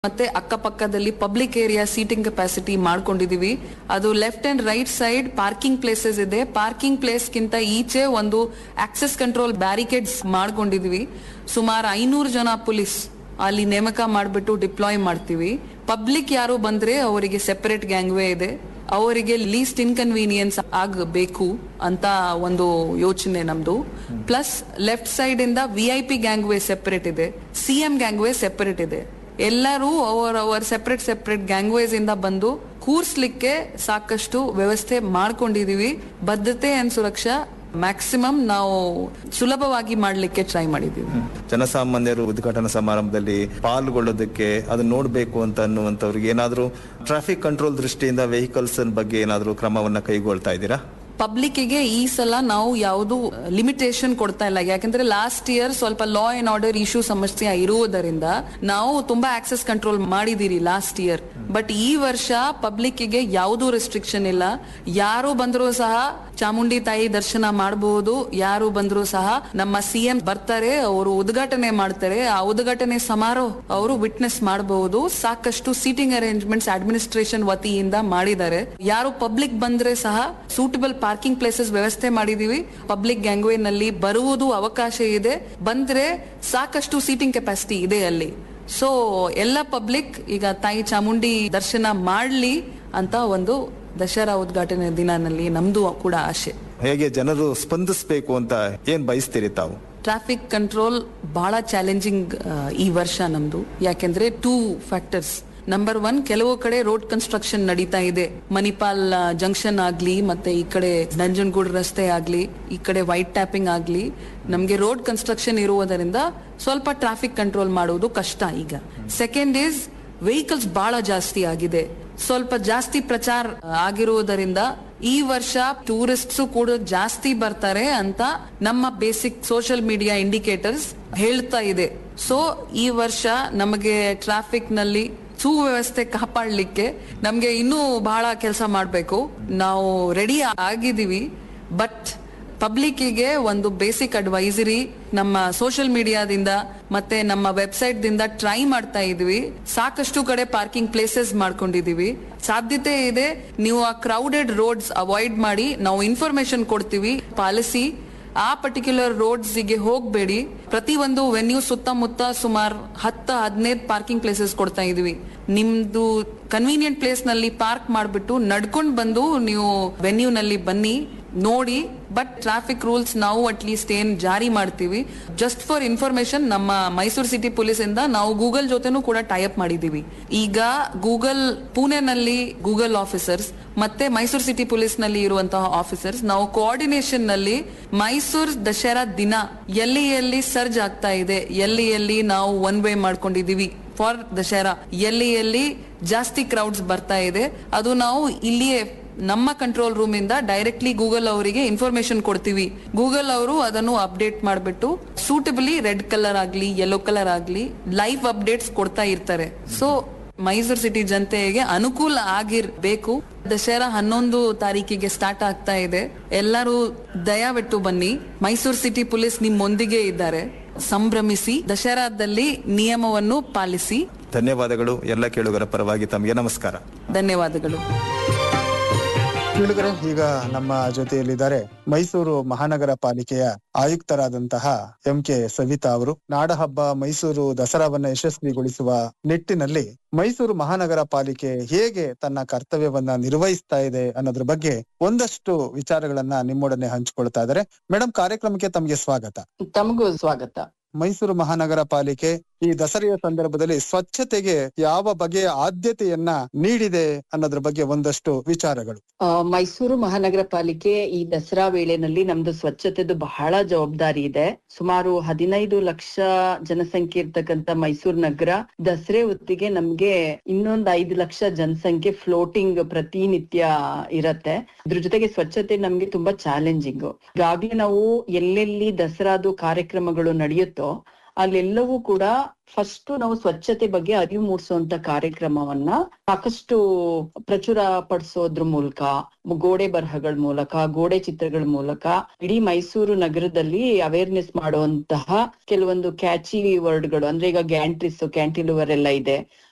ಮತ್ತೆ ಅಕ್ಕಪಕ್ಕದಲ್ಲಿ public area seating capacity ಮಾಡ್ಕೊಂಡಿದೀವಿ ಅದು left and right side parking places ಇದೆ ಪಾರ್ಕಿಂಗ್ ಪ್ಲೇಸ್ ಗಿಂತ ಈಚೆ ಒಂದು ಆಕ್ಸೆಸ್ ಕಂಟ್ರೋಲ್ ಬ್ಯಾರಿಕೇಡ್ಸ್ ಮಾಡ್ಕೊಂಡಿದೀವಿ ಸುಮಾರು ಐನೂರು ಜನ ಪೊಲೀಸ್ ಅಲ್ಲಿ ನೇಮಕ ಮಾಡ್ಬಿಟ್ಟು ಡಿಪ್ಲಾಯ್ ಮಾಡ್ತೀವಿ ಪಬ್ಲಿಕ್ ಯಾರು ಬಂದ್ರೆ ಅವರಿಗೆ ಸೆಪರೇಟ್ ಗ್ಯಾಂಗ್ವೇ ಇದೆ ಅವರಿಗೆ ಲೀಸ್ಟ್ ಇನ್ಕನ್ವೀನಿಯನ್ಸ್ ಆಗಬೇಕು ಅಂತ ಒಂದು ಯೋಚನೆ ನಮ್ದು ಪ್ಲಸ್ ಲೆಫ್ಟ್ ಸೈಡ್ ಇಂದ V I P gangway separate ಇದೆ ಸಿ ಎಂ ಗ್ಯಾಂಗ್ವೇ ಸೆಪರೇಟ್ ಇದೆ ಎಲ್ಲರೂ ಅವರ ಅವರ ಸೆಪರೇಟ್ ಸೆಪರೇಟ್ ಗ್ಯಾಂಗ್ವೇಸ್ ಇಂದ ಬಂದು ಕೂರ್ಸ್ಲಿಕ್ಕೆ ಸಾಕಷ್ಟು ವ್ಯವಸ್ಥೆ ಮಾಡ್ಕೊಂಡಿದೀವಿ ಬದ್ಧತೆ ಅಂಡ್ ಸುರಕ್ಷಾ ಮ್ಯಾಕ್ಸಿಮಮ್ ನಾವು ಸುಲಭವಾಗಿ ಮಾಡ್ಲಿಕ್ಕೆ ಟ್ರೈ ಮಾಡಿದೀವಿ ಜನಸಾಮಾನ್ಯರು ಉದ್ಘಾಟನಾ ಸಮಾರಂಭದಲ್ಲಿ ಪಾಲ್ಗೊಳ್ಳೋದಕ್ಕೆ ಅದು ನೋಡಬೇಕು ಅಂತ ಅನ್ನುವಂಥವ್ರಿಗೆ ಏನಾದರೂ ಟ್ರಾಫಿಕ್ ಕಂಟ್ರೋಲ್ ದೃಷ್ಟಿಯಿಂದ ವೆಹಿಕಲ್ಸ್ ಬಗ್ಗೆ ಏನಾದರೂ ಕ್ರಮವನ್ನ ಕೈಗೊಳ್ತಾ ಇದ್ದೀರಾ ಪಬ್ಲಿಕ್ಗೆ ಈ ಸಲ ನಾವು ಯಾವುದು ಲಿಮಿಟೇಷನ್ ಕೊಡ್ತಾ ಇಲ್ಲ ಯಾಕಂದ್ರೆ ಲಾಸ್ಟ್ ಇಯರ್ ಸ್ವಲ್ಪ ಲಾ ಅಂಡ್ ಆರ್ಡರ್ ಇಶ್ಯೂ ಸಮಸ್ಯೆ ಇರುವುದರಿಂದ ನಾವು ತುಂಬಾ ಆಕ್ಸೆಸ್ ಕಂಟ್ರೋಲ್ ಮಾಡಿದಿರಿ ಲಾಸ್ಟ್ ಇಯರ್ ಬಟ್ ಈ ವರ್ಷ ಪಬ್ಲಿಕ್ಗೆ ಯಾವುದೂ ರೆಸ್ಟ್ರಿಕ್ಷನ್ ಇಲ್ಲ ಯಾರು ಬಂದರೂ ಸಹ ಚಾಮುಂಡಿ ತಾಯಿ ದರ್ಶನ ಮಾಡಬಹುದು ಯಾರು ಬಂದರೂ ಸಹ ನಮ್ಮ ಸಿಎಂ ಬರ್ತಾರೆ ಅವರು ಉದ್ಘಾಟನೆ ಮಾಡ್ತಾರೆ ಆ ಉದ್ಘಾಟನೆ ಸಮಾರೋಹ ಅವರು ವಿಟ್ನೆಸ್ ಮಾಡಬಹುದು ಸಾಕಷ್ಟು ಸೀಟಿಂಗ್ ಅರೇಂಜ್ಮೆಂಟ್ಸ್ ಅಡ್ಮಿನಿಸ್ಟ್ರೇಷನ್ ವತಿಯಿಂದ ಮಾಡಿದ್ದಾರೆ ಯಾರು ಪಬ್ಲಿಕ್ ಬಂದ್ರೆ ಸಹ ಸೂಟಬಲ್ ಪಾರ್ಕಿಂಗ್ ಪ್ಲೇಸಸ್ ವ್ಯವಸ್ಥೆ ಮಾಡಿದೀವಿ ಪಬ್ಲಿಕ್ ಗ್ಯಾಂಗ್ವೇ ನಲ್ಲಿ ಬರುವುದು ಅವಕಾಶ ಇದೆ ಬಂದ್ರೆ ಸಾಕಷ್ಟು ಸೀಟಿಂಗ್ ಕೆಪಾಸಿಟಿ ಇದೆ ಅಲ್ಲಿ ಸೊ ಎಲ್ಲ ಪಬ್ಲಿಕ್ ಈಗ ತಾಯಿ ಚಾಮುಂಡಿ ದರ್ಶನ ಮಾಡ್ಲಿ ಅಂತ ಒಂದು ದಸರಾ ಉದ್ಘಾಟನೆ ದಿನನಲ್ಲಿ ನಮ್ದು ಕೂಡ ಆಶೆ ಹೇಗೆ ಜನರು ಸ್ಪಂದಿಸಬೇಕು ಅಂತ ಏನ್ ಬಯಸ್ತೀರಿ ತಾವು ಟ್ರಾಫಿಕ್ ಕಂಟ್ರೋಲ್ ಬಹಳ ಚಾಲೆಂಜಿಂಗ್ ಈ ವರ್ಷ ನಮ್ದು ಯಾಕೆಂದ್ರೆ ಟೂ ಫ್ಯಾಕ್ಟರ್ಸ್ ನಂಬರ್ ಒನ್ ಕೆಲವು ಕಡೆ ರೋಡ್ ಕನ್ಸ್ಟ್ರಕ್ಷನ್ ನಡೀತಾ ಇದೆ ಮಣಿಪಾಲ್ ಜಂಕ್ಷನ್ ಆಗ್ಲಿ ಮತ್ತೆ ಈ ಕಡೆ ನಂಜನಗೂಡ್ ರಸ್ತೆ ಆಗ್ಲಿ ಈ ಕಡೆ ವೈಟ್ ಟ್ಯಾಪಿಂಗ್ ಆಗ್ಲಿ ನಮ್ಗೆ ರೋಡ್ ಕನ್ಸ್ಟ್ರಕ್ಷನ್ ಇರುವುದರಿಂದ ಸ್ವಲ್ಪ ಟ್ರಾಫಿಕ್ ಕಂಟ್ರೋಲ್ ಮಾಡುವುದು ಕಷ್ಟ ಈಗ ಸೆಕೆಂಡ್ ಈಸ್ ವೆಹಿಕಲ್ಸ್ ಬಹಳ ಜಾಸ್ತಿ ಆಗಿದೆ ಸ್ವಲ್ಪ ಜಾಸ್ತಿ ಪ್ರಚಾರ ಆಗಿರುವುದರಿಂದ ಈ ವರ್ಷ ಟೂರಿಸ್ಟ್ಸ್ ಕೂಡ ಜಾಸ್ತಿ ಬರ್ತಾರೆ ಅಂತ ನಮ್ಮ ಬೇಸಿಕ್ ಸೋಷಿಯಲ್ ಮೀಡಿಯಾ ಇಂಡಿಕೇಟರ್ಸ್ ಹೇಳ್ತಾ ಇದೆ ಸೊ ಈ ವರ್ಷ ನಮಗೆ ಟ್ರಾಫಿಕ್ ನಲ್ಲಿ ಸುವ್ಯವಸ್ಥೆ ಕಾಪಾಡಲಿಕ್ಕೆ ನಮ್ಗೆ ಇನ್ನೂ ಬಹಳ ಕೆಲಸ ಮಾಡಬೇಕು ನಾವು ರೆಡಿ ಆಗಿದ್ದೀವಿ ಬಟ್ ಪಬ್ಲಿಕ್ಕಿಗೆ ಒಂದು ಬೇಸಿಕ್ ಅಡ್ವೈಸರಿ ನಮ್ಮ ಸೋಷಿಯಲ್ ಮೀಡಿಯಾದಿಂದ ಮತ್ತೆ ನಮ್ಮ ವೆಬ್ಸೈಟ್ ದಿಂದ ಟ್ರೈ ಮಾಡ್ತಾ ಇದೀವಿ ಸಾಕಷ್ಟು ಕಡೆ ಪಾರ್ಕಿಂಗ್ ಪ್ಲೇಸಸ್ ಮಾಡ್ಕೊಂಡಿದೀವಿ ಸಾಧ್ಯತೆ ಇದೆ ನೀವು ಆ ಕ್ರೌಡೆಡ್ ರೋಡ್ಸ್ ಅವಾಯ್ಡ್ ಮಾಡಿ ನಾವು ಇನ್ಫಾರ್ಮೇಶನ್ ಕೊಡ್ತೀವಿ ಪಾಲಿಸಿ ಆ ಪರ್ಟಿಕ್ಯುಲರ್ ರೋಡ್ಸ್ ಗೆ ಹೋಗ್ಬೇಡಿ ಪ್ರತಿ ಒಂದು ವೆನ್ಯೂ ಸುತ್ತಮುತ್ತ ಸುಮಾರು ಹತ್ತ ಹದಿನೈದು ಪಾರ್ಕಿಂಗ್ ಪ್ಲೇಸಸ್ ಕೊಡ್ತಾ ಇದೀವಿ ನಿಮ್ದು ಕನ್ವೀನಿಯಂಟ್ ಪ್ಲೇಸ್ ನಲ್ಲಿ ಪಾರ್ಕ್ ಮಾಡ್ಬಿಟ್ಟು ನಡ್ಕೊಂಡ್ ಬಂದು ನೀವು ವೆನ್ಯೂ ನಲ್ಲಿ ಬನ್ನಿ ನೋಡಿ ಬಟ್ ಟ್ರಾಫಿಕ್ ರೂಲ್ಸ್ ನಾವು ಅಟ್ ಲೀಸ್ಟ್ ಏನ್ ಜಾರಿ ಮಾಡ್ತೀವಿ ಜಸ್ಟ್ ಫಾರ್ ಇನ್ಫಾರ್ಮೇಶನ್ ನಮ್ಮ ಮೈಸೂರು ಸಿಟಿ ಪೊಲೀಸ್ ಇಂದ ನಾವು ಗೂಗಲ್ ಜೊತೆನೂ ಕೂಡ ಟೈಅಪ್ ಮಾಡಿದೀವಿ ಈಗ ಗೂಗಲ್ ಪುಣೆನಲ್ಲಿ ಗೂಗಲ್ ಆಫೀಸರ್ಸ್ ಮತ್ತೆ ಮೈಸೂರು ಸಿಟಿ ಪೊಲೀಸ್ ನಲ್ಲಿ ಇರುವಂತಹ ಆಫೀಸರ್ಸ್ ನಾವು ಕೋಆರ್ಡಿನೇಷನ್ ನಲ್ಲಿ ಮೈಸೂರು ದಸರಾ ದಿನ ಎಲ್ಲಿ ಎಲ್ಲಿ ಸರ್ಜ್ ಆಗ್ತಾ ಇದೆ ಎಲ್ಲಿ ಎಲ್ಲಿ ನಾವು ಒನ್ ವೇ ಮಾಡ್ಕೊಂಡಿದೀವಿ ಫಾರ್ ದಸರಾ ಎಲ್ಲಿ ಎಲ್ಲಿ ಜಾಸ್ತಿ ಕ್ರೌಡ್ಸ್ ಬರ್ತಾ ಇದೆ ಅದು ನಾವು ಇಲ್ಲಿಯೇ ನಮ್ಮ ಕಂಟ್ರೋಲ್ ರೂಮ್ ಇಂದ ಡೈರೆಕ್ಟ್ಲಿ ಗೂಗಲ್ ಅವರಿಗೆ ಇನ್ಫಾರ್ಮೇಶನ್ ಕೊಡ್ತೀವಿ ಗೂಗಲ್ ಅವರು ಅದನ್ನು ಅಪ್ಡೇಟ್ ಮಾಡಿಬಿಟ್ಟು ಸೂಟಬಲಿ ರೆಡ್ ಕಲರ್ ಆಗ್ಲಿ ಯೆಲ್ಲೋ ಕಲರ್ ಆಗ್ಲಿ ಲೈವ್ ಅಪ್ಡೇಟ್ಸ್ ಕೊಡ್ತಾ ಇರ್ತಾರೆ ಸೊ ಮೈಸೂರು ಸಿಟಿ ಜನತೆಗೆ ಅನುಕೂಲ ಆಗಿರ್ಬೇಕು ದಸರಾ ಹನ್ನೊಂದು ತಾರೀಕಿಗೆ ಸ್ಟಾರ್ಟ್ ಆಗ್ತಾ ಇದೆ ಎಲ್ಲರೂ ದಯವಿಟ್ಟು ಬನ್ನಿ ಮೈಸೂರು ಸಿಟಿ ಪೊಲೀಸ್ ನಿಮ್ಮೊಂದಿಗೆ ಇದ್ದಾರೆ ಸಂಭ್ರಮಿಸಿ ದಸರಾದಲ್ಲಿ ನಿಯಮವನ್ನು ಪಾಲಿಸಿ ಧನ್ಯವಾದಗಳು ಎಲ್ಲ ಕೇಳುಗರ ಪರವಾಗಿ ತಮಗೆ ನಮಸ್ಕಾರ ಧನ್ಯವಾದಗಳು ಕೇಳುಗರೆ ಈಗ ನಮ್ಮ ಜೊತೆಯಲ್ಲಿದ್ದಾರೆ ಮೈಸೂರು ಮಹಾನಗರ ಪಾಲಿಕೆಯ ಆಯುಕ್ತರಾದಂತಹ ಎಂ ಕೆ ಸವಿತಾ ಅವರು ನಾಡಹಬ್ಬ ಮೈಸೂರು ದಸರಾವನ್ನ ಯಶಸ್ವಿಗೊಳಿಸುವ ನಿಟ್ಟಿನಲ್ಲಿ ಮೈಸೂರು ಮಹಾನಗರ ಪಾಲಿಕೆ ಹೇಗೆ ತನ್ನ ಕರ್ತವ್ಯವನ್ನ ನಿರ್ವಹಿಸ್ತಾ ಇದೆ ಅನ್ನೋದ್ರ ಬಗ್ಗೆ ಒಂದಷ್ಟು ವಿಚಾರಗಳನ್ನ ನಿಮ್ಮೊಡನೆ ಹಂಚಿಕೊಳ್ತಾ ಇದ್ದಾರೆ ಮೇಡಮ್ ಕಾರ್ಯಕ್ರಮಕ್ಕೆ ತಮಗೆ ಸ್ವಾಗತ ತಮಗೂ ಸ್ವಾಗತ ಮೈಸೂರು ಮಹಾನಗರ ಪಾಲಿಕೆ ಈ ದಸರೆಯ ಸಂದರ್ಭದಲ್ಲಿ ಸ್ವಚ್ಛತೆಗೆ ಯಾವ ಬಗೆಯ ಆದ್ಯತೆಯನ್ನ ನೀಡಿದೆ ಅನ್ನೋದ್ರ ಬಗ್ಗೆ ಒಂದಷ್ಟು ವಿಚಾರಗಳು ಆ, ಮೈಸೂರು ಮಹಾನಗರ ಪಾಲಿಕೆ ಈ ದಸರಾ ವೇಳೆನಲ್ಲಿ ನಮ್ದು ಸ್ವಚ್ಛತೆದು ಬಹಳ ಜವಾಬ್ದಾರಿ ಇದೆ ಸುಮಾರು ಹದಿನೈದು ಲಕ್ಷ ಜನಸಂಖ್ಯೆ ಇರ್ತಕ್ಕಂತ ಮೈಸೂರು ನಗರ ದಸರೆ ಹೊತ್ತಿಗೆ ನಮ್ಗೆ ಇನ್ನೊಂದ್ ಐದು ಲಕ್ಷ ಜನಸಂಖ್ಯೆ ಫ್ಲೋಟಿಂಗ್ ಪ್ರತಿನಿತ್ಯ ಇರತ್ತೆ ಇದ್ರ ಜೊತೆಗೆ ಸ್ವಚ್ಛತೆ ನಮ್ಗೆ ತುಂಬಾ ಚಾಲೆಂಜಿಂಗ್ ಈಗಾಗ್ಲೇ ನಾವು ಎಲ್ಲೆಲ್ಲಿ ದಸರಾದು ಕಾರ್ಯಕ್ರಮಗಳು ನಡೆಯುತ್ತೋ ಅಲ್ಲೆಲ್ಲವೂ ಕೂಡ ಫಸ್ಟ್ ನಾವು ಸ್ವಚ್ಛತೆ ಬಗ್ಗೆ ಅರಿವು ಮೂಡಿಸುವಂತ ಕಾರ್ಯಕ್ರಮವನ್ನ ಸಾಕಷ್ಟು ಪ್ರಚುರ ಪಡಿಸೋದ್ರ ಮೂಲಕ ಗೋಡೆ ಬರಹಗಳ ಮೂಲಕ ಗೋಡೆ ಚಿತ್ರಗಳ ಮೂಲಕ ಇಡೀ ಮೈಸೂರು ನಗರದಲ್ಲಿ ಅವೇರ್ನೆಸ್ ಮಾಡುವಂತಹ ಕೆಲವೊಂದು ಕ್ಯಾಚಿ ವರ್ಡ್ಗಳು ಅಂದ್ರೆ ಈಗ ಗ್ಯಾಂಟ್ರಿಸ್ ಕ್ಯಾಂಟಿಲಿವರ್ ಎಲ್ಲ ಇದೆ